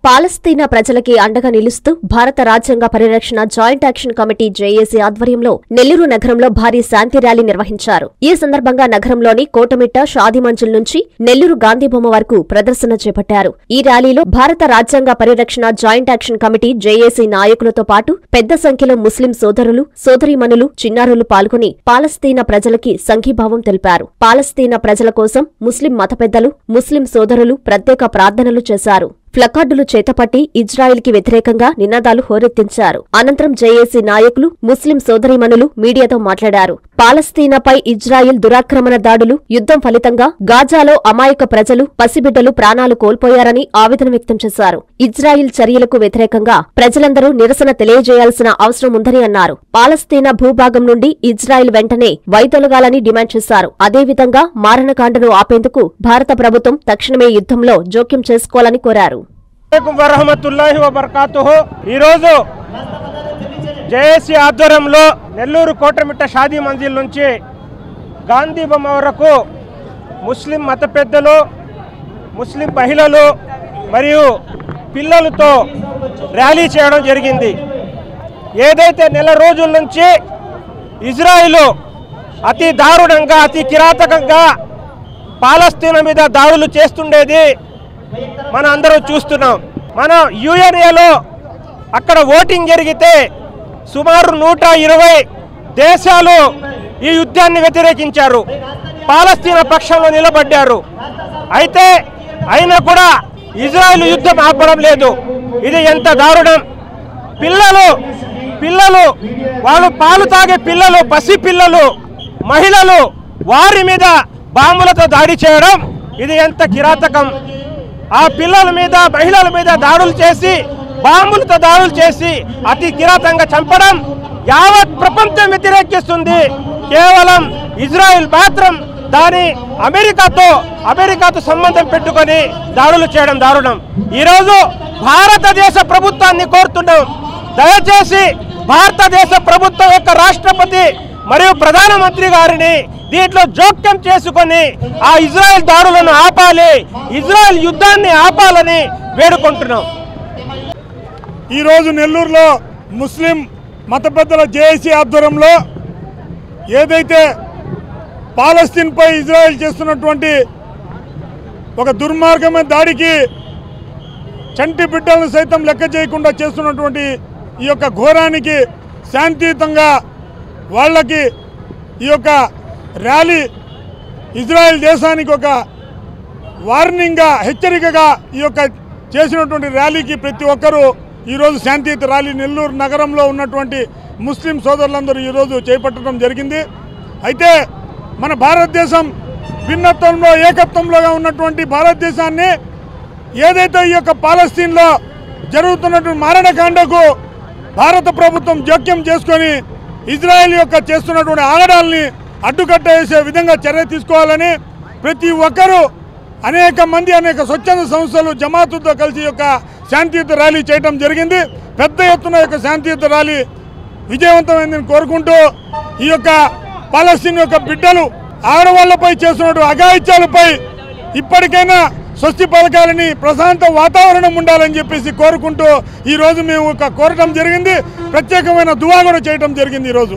పాలస్తీనా ప్రజలకి అండగా నిలుస్తూ భారత రాజ్యాంగ పరిరక్షణ జాయింట్ యాక్షన్ కమిటీ జేఏసీ ఆధ్వర్యంలో నెల్లూరు నగరంలో భారీ శాంతి ర్యాలీ నిర్వహించారు ఈ సందర్భంగా నగరంలోని కోటమిట్ట షాదిమంచుల్ నుంచి నెల్లూరు గాంధీబొమ్మ వరకు ప్రదర్శన చేపట్టారు ఈ ర్యాలీలో భారత రాజ్యాంగ పరిరక్షణ జాయింట్ యాక్షన్ కమిటీ జేఏసీ నాయకులతో పాటు పెద్ద సంఖ్యలో ముస్లిం సోదరులు సోదరీమణులు చిన్నారులు పాల్గొని పాలస్తీనా ప్రజలకి సంఘీభావం తెలిపారు పాలస్తీనా ప్రజల కోసం ముస్లిం మత పెద్దలు ముస్లిం సోదరులు ప్రత్యేక ప్రార్థనలు చేశారు ప్లకార్డులు చేతపట్టి ఇజ్రాయెల్కి వ్యతిరేకంగా నినాదాలు హోరెత్తించారు అనంతరం జేఏసీ నాయకులు ముస్లిం సోదరీమణులు మీడియాతో మాట్లాడారు పాలస్తీనాపై ఇజ్రాయెల్ దురాక్రమణ దాడులు యుద్ధం ఫలితంగా గాజాలో అమాయక ప్రజలు పసిబిడ్డలు ప్రాణాలు కోల్పోయారని ఆవేదన వ్యక్తం చేశారు ఇజ్రాయిల్ చర్యలకు వ్యతిరేకంగా ప్రజలందరూ నిరసన తెలియజేయాల్సిన అవసరం ఉందని అన్నారు పాలస్తీనా భూభాగం నుండి ఇజ్రాయిల్ వెంటనే వైదొలగాలని డిమాండ్ చేశారు అదేవిధంగా మారణకాండను ఆపేందుకు భారత ప్రభుత్వం తక్షణమే యుద్ధంలో జోక్యం చేసుకోవాలని కోరారు అలైకుం వరహమతుల్లాహి వబర్కాతుహు ఈరోజు జేఏసీ ఆధ్వర్యంలో నెల్లూరు కోటమిట్ట షాదీ మంజిల్ నుంచి గాంధీ బొమ్మ వరకు ముస్లిం మత పెద్దలు ముస్లిం మహిళలు మరియు పిల్లలతో ర్యాలీ చేయడం జరిగింది ఏదైతే నెల రోజుల నుంచి ఇజ్రాయిలు అతి దారుణంగా అతి కిరాతకంగా పాలస్తీనా మీద దాడులు చేస్తుండేది మనం అందరం చూస్తున్నాం మనం యుఎన్ఏలో అక్కడ ఓటింగ్ జరిగితే సుమారు నూట ఇరవై దేశాలు ఈ యుద్ధాన్ని వ్యతిరేకించారు పాలస్తీనా పక్షంలో నిలబడ్డారు అయితే అయినా కూడా ఇజ్రాయెల్ యుద్ధం ఆపడం లేదు ఇది ఎంత దారుణం పిల్లలు పిల్లలు వాళ్ళు పాలు తాగే పిల్లలు పసి పిల్లలు మహిళలు వారి మీద బాంబులతో దాడి చేయడం ఇది ఎంత కిరాతకం ఆ పిల్లల మీద మహిళల మీద దాడులు చేసి బాంబులతో దాడులు చేసి అతి కిరాతంగా చంపడం యావత్ ప్రపంచం వ్యతిరేకిస్తుంది కేవలం ఇజ్రాయెల్ మాత్రం దాని అమెరికాతో అమెరికాతో సంబంధం పెట్టుకొని దాడులు చేయడం దారుణం ఈరోజు భారతదేశ ప్రభుత్వాన్ని కోరుతున్నాం దయచేసి భారతదేశ ప్రభుత్వం యొక్క రాష్ట్రపతి మరియు ప్రధానమంత్రి గారిని దీంట్లో జోక్యం చేసుకొని ఆ ఇజ్రాయెల్ దాడులను ఆపాలి ఇజ్రాయెల్ యుద్ధాన్ని ఆపాలని వేడుకుంటున్నాం ఈరోజు నెల్లూరులో ముస్లిం మత పెద్దల జేఏసీ ఆధ్వర్యంలో ఏదైతే పాలస్తీన్పై ఇజ్రాయెల్ చేస్తున్నటువంటి ఒక దుర్మార్గమైన దాడికి చంటి బిడ్డలను సైతం లెక్క చేయకుండా చేస్తున్నటువంటి ఈ యొక్క ఘోరానికి శాంతియుతంగా వాళ్ళకి ఈ యొక్క ర్యాలీ ఇజ్రాయెల్ దేశానికి ఒక వార్నింగ్గా హెచ్చరికగా ఈ యొక్క చేసినటువంటి ర్యాలీకి ప్రతి ఒక్కరూ ఈరోజు శాంతియుత ర్యాలీ నెల్లూరు నగరంలో ఉన్నటువంటి ముస్లిం సోదరులందరూ ఈరోజు చేపట్టడం జరిగింది అయితే మన భారతదేశం భిన్నత్వంలో ఏకత్వంలోగా ఉన్నటువంటి భారతదేశాన్ని ఏదైతే ఈ యొక్క పాలస్తీన్లో జరుగుతున్నటువంటి మారణకాండకు భారత ప్రభుత్వం జోక్యం చేసుకొని ఇజ్రాయెల్ యొక్క చేస్తున్నటువంటి ఆగడాల్ని అడ్డుకట్ట వేసే విధంగా చర్య తీసుకోవాలని ప్రతి ఒక్కరూ అనేక మంది అనేక స్వచ్ఛంద సంస్థలు జమాతుతో కలిసి ఈ యొక్క శాంతియుత ర్యాలీ చేయడం జరిగింది పెద్ద ఎత్తున ఈ యొక్క శాంతియుత ర్యాలీ విజయవంతమైందని కోరుకుంటూ ఈ యొక్క పాలస్తీన్ యొక్క బిడ్డలు ఆడవాళ్లపై చేస్తున్నటువంటి అఘాయిత్యాలపై ఇప్పటికైనా స్వస్తి పథకాలని ప్రశాంత వాతావరణం ఉండాలని చెప్పేసి కోరుకుంటూ ఈ రోజు మేము ఒక కోరటం జరిగింది ప్రత్యేకమైన దువా కూడా చేయడం జరిగింది ఈరోజు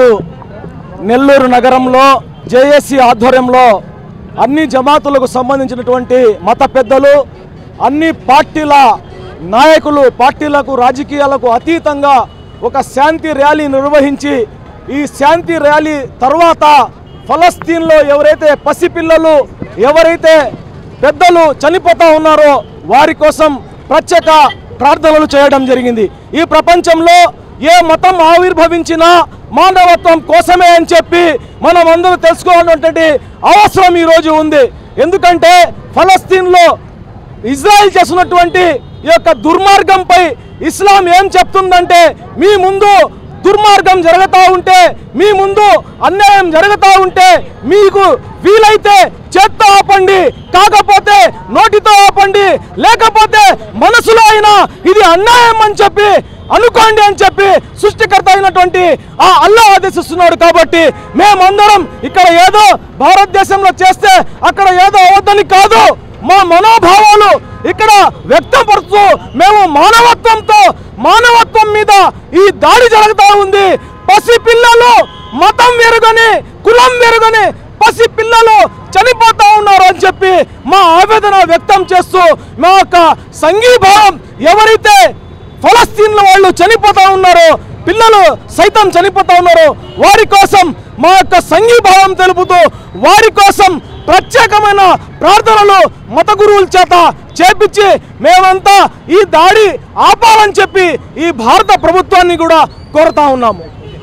నెల్లూరు నగరంలో జేఏసీ ఆధ్వర్యంలో అన్ని జమాతులకు సంబంధించినటువంటి మత పెద్దలు అన్ని పార్టీల నాయకులు పార్టీలకు రాజకీయాలకు అతీతంగా ఒక శాంతి ర్యాలీ నిర్వహించి ఈ శాంతి ర్యాలీ తర్వాత ఫలస్తీన్లో ఎవరైతే పసిపిల్లలు ఎవరైతే పెద్దలు చనిపోతా ఉన్నారో వారి కోసం ప్రత్యేక ప్రార్థనలు చేయడం జరిగింది ఈ ప్రపంచంలో ఏ మతం ఆవిర్భవించినా మానవత్వం కోసమే అని చెప్పి మనం అందరూ తెలుసుకోవాలన్నటువంటి అవసరం ఈరోజు ఉంది ఎందుకంటే ఫలస్తీన్లో ఇజ్రాయెల్ చేస్తున్నటువంటి ఈ యొక్క దుర్మార్గంపై ఇస్లాం ఏం చెప్తుందంటే మీ ముందు దుర్మార్గం జరుగుతూ ఉంటే మీ ముందు అన్యాయం జరుగుతూ ఉంటే మీకు వీలైతే చేత్తో ఆపండి కాకపోతే నోటితో ఆపండి లేకపోతే మనసులో అయినా ఇది అన్యాయం అని చెప్పి అనుకోండి అని చెప్పి సృష్టికర్త అయినటువంటి ఆ అల్లా ఆదేశిస్తున్నాడు కాబట్టి మేమందరం ఇక్కడ ఏదో భారతదేశంలో చేస్తే అక్కడ ఏదో అవద్దని కాదు మా మనోభావాలు ఇక్కడ వ్యక్తపరుస్తూ మేము మానవత్వంతో మానవత్వం మీద ఈ దాడి జరుగుతూ ఉంది పసి పిల్లలు మతం వెరుగని కులం వెరుగని పసి పిల్లలు చనిపోతా ఉన్నారు అని చెప్పి మా ఆవేదన వ్యక్తం చేస్తూ మా యొక్క సంఘీభావం ఎవరైతే ఫలస్తీన్ల వాళ్ళు చనిపోతా ఉన్నారో పిల్లలు సైతం చనిపోతా ఉన్నారు వారి కోసం మా యొక్క సంఘీభావం తెలుపుతూ వారి కోసం ప్రత్యేకమైన ప్రార్థనలు మత గురువుల చేత చేపించి మేమంతా ఈ దాడి ఆపాలని చెప్పి ఈ భారత ప్రభుత్వాన్ని కూడా కోరుతా ఉన్నాము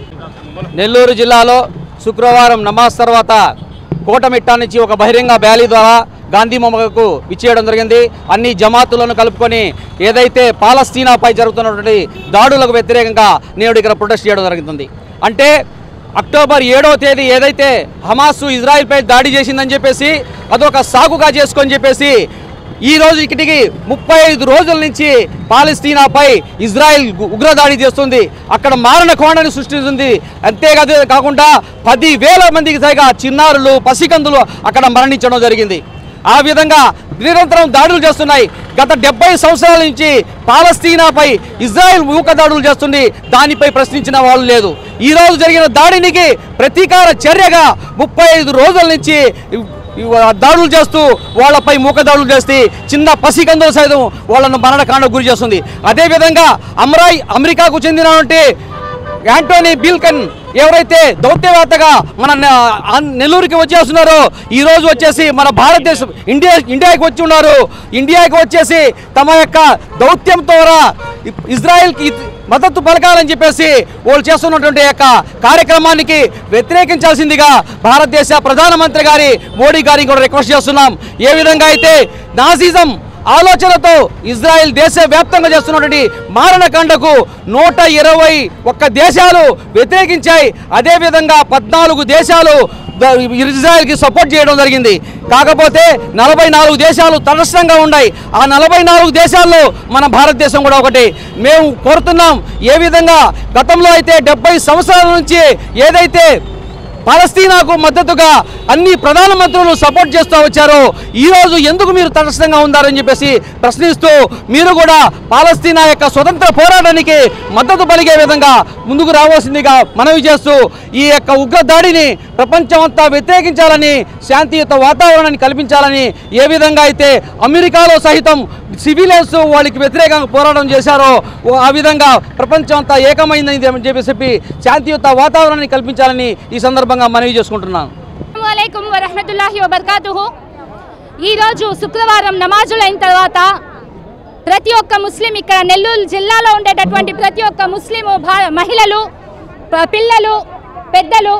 నెల్లూరు జిల్లాలో శుక్రవారం నమాజ్ తర్వాత కోటమిట్టా నుంచి ఒక బహిరంగ ర్యాలీ ద్వారా గాంధీ బొమ్మకు విచ్చేయడం జరిగింది అన్ని జమాతులను కలుపుకొని ఏదైతే పాలస్తీనాపై జరుగుతున్నటువంటి దాడులకు వ్యతిరేకంగా నేడు ఇక్కడ ప్రొటెస్ట్ చేయడం జరుగుతుంది అంటే అక్టోబర్ ఏడవ తేదీ ఏదైతే హమాసు ఇజ్రాయిల్పై దాడి చేసిందని చెప్పేసి అదొక సాకుగా చేసుకొని చెప్పేసి ఈ రోజు ఇక్కడికి ముప్పై ఐదు రోజుల నుంచి పాలస్తీనాపై ఇజ్రాయెల్ గు- ఉగ్రదాడి చేస్తుంది అక్కడ మారణ కోణాన్ని సృష్టిస్తుంది అంతేకాదు కాకుండా పది వేల మందికి పైగా చిన్నారులు పసికందులు అక్కడ మరణించడం జరిగింది ఆ విధంగా నిరంతరం దాడులు చేస్తున్నాయి గత డెబ్బై సంవత్సరాల నుంచి పాలస్తీనాపై ఇజ్రాయెల్ మూక దాడులు చేస్తుంది దానిపై ప్రశ్నించిన వాళ్ళు లేదు ఈ రోజు జరిగిన దాడినికి ప్రతీకార చర్యగా ముప్పై ఐదు రోజుల నుంచి ఇవ- దాడులు చేస్తూ వాళ్ళపై మూక దాడులు చేస్తే చిన్న పసికందులు సైతం వాళ్ళను మరణకాండ గురి చేస్తుంది అదేవిధంగా అమరాయ్ అమెరికాకు చెందినటువంటి యాంటోనీ బిల్కన్ ఎవరైతే దౌత్యవేత్తగా మన నె- ఆ నెల్లూరుకి వచ్చేస్తున్నారో ఈ రోజు వచ్చేసి మన భారతదేశం ఇండియా ఇండియాకి వచ్చి ఉన్నారు ఇండియాకి వచ్చేసి తమ యొక్క దౌత్యం ద్వారా ఇ- ఇజ్రాయెల్కి ఇ- మద్దతు పలకాలని చెప్పేసి వాళ్ళు చేస్తున్నటువంటి యొక్క కార్యక్రమానికి వ్యతిరేకించాల్సిందిగా భారతదేశ ప్రధానమంత్రి గారి మోడీ గారికి కూడా రిక్వెస్ట్ చేస్తున్నాం ఏ విధంగా అయితే నాసిజం ఆలోచనతో ఇజ్రాయెల్ దేశ వ్యాప్తంగా చేస్తున్నటువంటి మారణకాండకు నూట ఇరవై ఒక్క దేశాలు వ్యతిరేకించాయి అదేవిధంగా పద్నాలుగు దేశాలు ద- ఇజ్రాయెల్కి సపోర్ట్ చేయడం జరిగింది కాకపోతే నలభై నాలుగు దేశాలు తటస్థంగా ఉన్నాయి ఆ నలభై నాలుగు దేశాల్లో మన భారతదేశం కూడా ఒకటి మేము కోరుతున్నాం ఏ విధంగా గతంలో అయితే డెబ్బై సంవత్సరాల నుంచి ఏదైతే పాలస్తీనాకు మద్దతుగా అన్ని ప్రధానమంత్రులు సపోర్ట్ చేస్తూ వచ్చారో ఈ రోజు ఎందుకు మీరు తటస్థంగా ఉన్నారని చెప్పేసి ప్రశ్నిస్తూ మీరు కూడా పాలస్తీనా యొక్క స్వతంత్ర పోరాటానికి మద్దతు పలిగే విధంగా ముందుకు రావాల్సిందిగా మనవి చేస్తూ ఈ యొక్క ఉగ్ర దాడిని ప్రపంచం అంతా వ్యతిరేకించాలని శాంతియుత వాతావరణాన్ని కల్పించాలని ఏ విధంగా అయితే అమెరికాలో సహితం సివిలియన్స్ వాళ్ళకి వ్యతిరేకంగా పోరాటం చేశారో ఓ- ఆ విధంగా ప్రపంచం అంతా ఏకమైందని అని చెప్పి శాంతియుత వాతావరణాన్ని కల్పించాలని ఈ సందర్భంగా మనవి చేసుకుంటున్నాను అస్సలాముఅలైకుం వరహమతుల్లాహి వబర్కాతుహు ఈరోజు శుక్రవారం నమాజులు అయిన తర్వాత ప్రతి ఒక్క ముస్లిం ఇక్కడ నెల్లూరు జిల్లాలో ఉండేటటువంటి ప్రతి ఒక్క ముస్లిం భా- మహిళలు ప- పిల్లలు పెద్దలు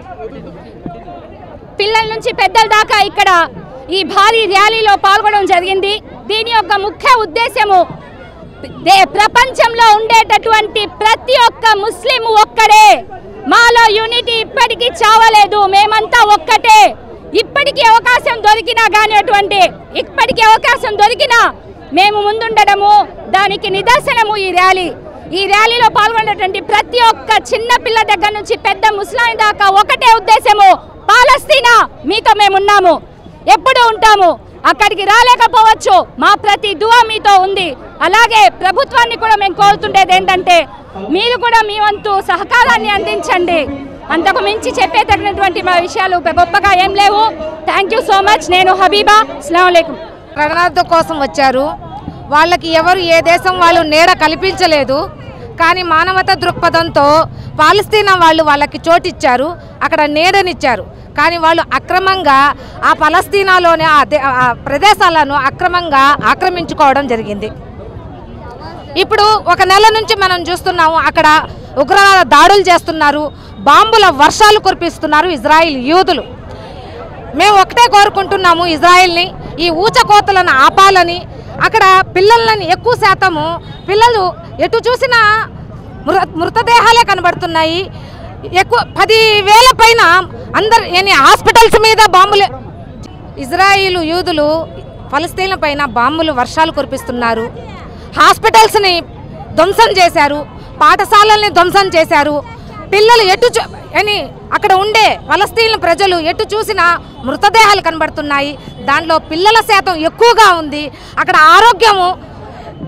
పిల్లల నుంచి పెద్దల దాకా ఇక్కడ ఈ భారీ ర్యాలీలో పాల్గొనడం జరిగింది దీని యొక్క ముఖ్య ఉద్దేశము దే- ప్రపంచంలో ఉండేటటువంటి ప్రతి ఒక్క ముస్లిం ఒక్కడే మాలో యూనిటీ ఇప్పటికీ చావలేదు మేమంతా ఒక్కటే ఇప్పటికీ అవకాశం దొరికినా కానీ అటువంటి ఇప్పటికీ అవకాశం దొరికినా మేము ముందుండడము దానికి నిదర్శనము ఈ ర్యాలీ ఈ ర్యాలీలో పాల్గొన్నటువంటి ప్రతి ఒక్క చిన్న పిల్ల దగ్గర నుంచి పెద్ద ముస్లాం దాకా ఒకటే ఉద్దేశము పాలస్తీనా మీతో మేమున్నాము ఎప్పుడు ఉంటాము అక్కడికి రాలేకపోవచ్చు మా ప్రతి దువా మీతో ఉంది అలాగే ప్రభుత్వాన్ని కూడా మేము కోరుతుండేది ఏంటంటే మీరు కూడా మీ వంతు సహకారాన్ని అందించండి అంతకు మించి చెప్పేటటువంటి మా విషయాలు గొప్పగా ఏం లేవు థ్యాంక్ యూ సో మచ్ నేను హబీబా అస్సలం ప్రణాళిక కోసం వచ్చారు వాళ్ళకి ఎవరు ఏ దేశం వాళ్ళు నీడ కల్పించలేదు కానీ మానవత దృక్పథంతో పాలస్తీనా వాళ్ళు వాళ్ళకి చోటిచ్చారు అక్కడ నీడనిచ్చారు కానీ వాళ్ళు అక్రమంగా ఆ పలస్తీనాలోని ఆ దే- ఆ ప్రదేశాలను అక్రమంగా ఆక్రమించుకోవడం జరిగింది ఇప్పుడు ఒక నెల నుంచి మనం చూస్తున్నాము అక్కడ ఉగ్రవాద దాడులు చేస్తున్నారు బాంబుల వర్షాలు కురిపిస్తున్నారు ఇజ్రాయిల్ యూదులు మేము ఒకటే కోరుకుంటున్నాము ఇజ్రాయెల్ని ఈ ఊచకోతలను ఆపాలని అక్కడ పిల్లలని ఎక్కువ శాతము పిల్లలు ఎటు చూసినా మృ మృతదేహాలే కనబడుతున్నాయి ఎక్కువ పది వేల పైన అందరు ఎన్ని హాస్పిటల్స్ మీద బాంబులు ఇజ్రాయిల్ యూదులు ఫలస్తీన్ల పైన బాంబులు వర్షాలు కురిపిస్తున్నారు హాస్పిటల్స్ని ధ్వంసం చేశారు పాఠశాలల్ని ధ్వంసం చేశారు పిల్లలు ఎటు చూ- అని అక్కడ ఉండే ఫలస్తీన్ ప్రజలు ఎటు చూసినా మృతదేహాలు కనబడుతున్నాయి దాంట్లో పిల్లల శాతం ఎక్కువగా ఉంది అక్కడ ఆరోగ్యము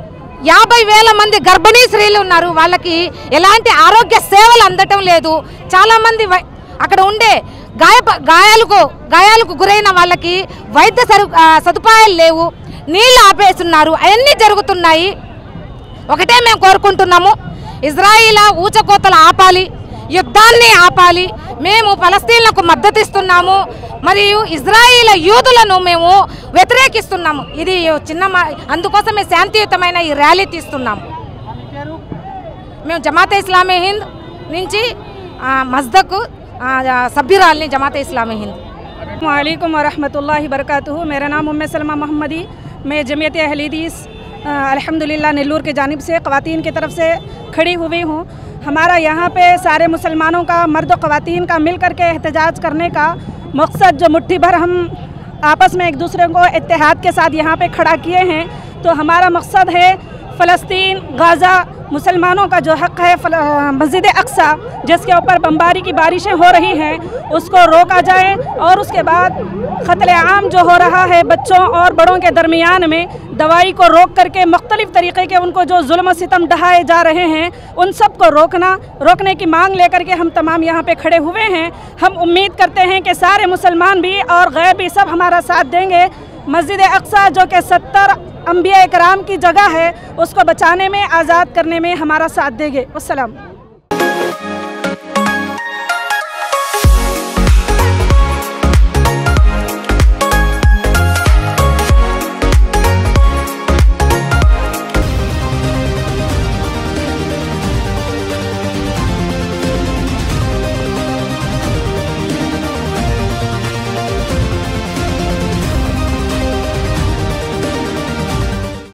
యాభై వేల మంది గర్భిణీ స్త్రీలు ఉన్నారు వాళ్ళకి ఎలాంటి ఆరోగ్య సేవలు అందటం లేదు చాలామంది వై- అక్కడ ఉండే గాయ గాయాలకు గాయాలకు గురైన వాళ్ళకి వైద్య సరు ఆ, సదుపాయాలు లేవు నీళ్లు ఆపేస్తున్నారు అవన్నీ జరుగుతున్నాయి ఒకటే మేము కోరుకుంటున్నాము ఇజ్రాయిల్ ఊచకోతలు ఆపాలి యుద్ధాన్ని ఆపాలి మేము ఫలస్తీన్లకు మద్దతు ఇస్తున్నాము మరియు ఇజ్రాయిల్ యూదులను మేము వ్యతిరేకిస్తున్నాము ఇది చిన్న మా- అందుకోసమే శాంతియుతమైన ఈ ర్యాలీ తీస్తున్నాము మేము జమాతే ఇస్లామీ హింద్ నుంచి ఆ, మస్దకు ఆ, సభ్యురాల్ని జమాతే ఇస్లామీ హింద్ वालेकुम वरहमतुल्लाहि वबरकातुहू मेरा नाम उम्मे सलमा मोहम्मदी मैं जमीयत अहलीदीस अल्हम्दुलिल्लाह नेल्लूर की जानिब से ख़वातीन की तरफ से खड़ी हुई हूँ हमारा यहाँ पे सारे मुसलमानों का मर्द ख़वातीन का मिल कर के एहतजाज करने का मकसद जो मुट्ठी भर हम आपस में एक दूसरे को इत्तेहाद के साथ यहाँ पे खड़ा किए हैं तो हमारा मकसद है फ़लस्तीन गाज़ा मुसलमानों का जो हक़ है फल- अ, मस्जिद अक्सा जिसके ऊपर बमबारी की बारिशें हो रही हैं उसको रोका जाए और उसके बाद क़त्ल आम जो हो रहा है बच्चों और बड़ों के दरमियान में दवाई को रोक करके मुख्तलिफ़ तरीक़े के उनको जो जुल्म सितम ढहाए जा रहे हैं उन सब को रोकना रोकने की मांग लेकर के हम तमाम यहाँ पे खड़े हुए हैं हम उम्मीद करते हैं कि सारे मुसलमान भी और गैर भी सब हमारा साथ देंगे मस्जिद अक्सा जो कि सत्तर अम्बिया कराम की जगह है उसको बचाने में आज़ाद करने में हमारा साथ देंगे अस्सलाम